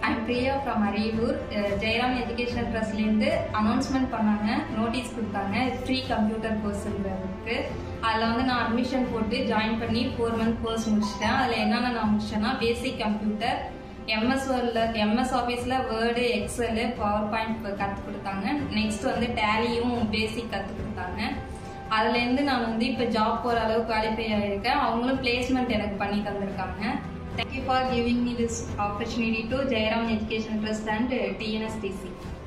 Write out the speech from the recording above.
I'm Priya from Ariyalur Jayaram educational ட்ரஸ்ட்லேருந்து announcement பண்ணாங்க notice கொடுத்தாங்க ஃப்ரீ கம்ப்யூட்டர் கோர்ஸுங்கிறதுக்கு அதில் வந்து நான் அட்மிஷன் போட்டு ஜாயின் பண்ணி ஃபோர் மந்த் கோர்ஸ் முடிச்சிட்டேன் அதில் என்னென்ன நான் முடிச்சேன்னா பேசிக் கம்ப்யூட்டர் எம்எஸ் வேர்டில் எம்எஸ் ஆஃபீஸில் வேர்டு எக்ஸலு பவர் பாயிண்ட் கற்றுக் கொடுத்தாங்க நெக்ஸ்ட் வந்து டேலியும் பேசிக் கற்றுக் கொடுத்தாங்க அதுலேருந்து நான் வந்து இப்போ ஜாப் போகிற அளவுக்கு குவாலிஃபை ஆகிருக்கேன் அவங்களும் பிளேஸ்மெண்ட் எனக்கு பண்ணி தந்திருக்காங்க thank you for giving me this opportunity to Jayaram education trust and TNSTC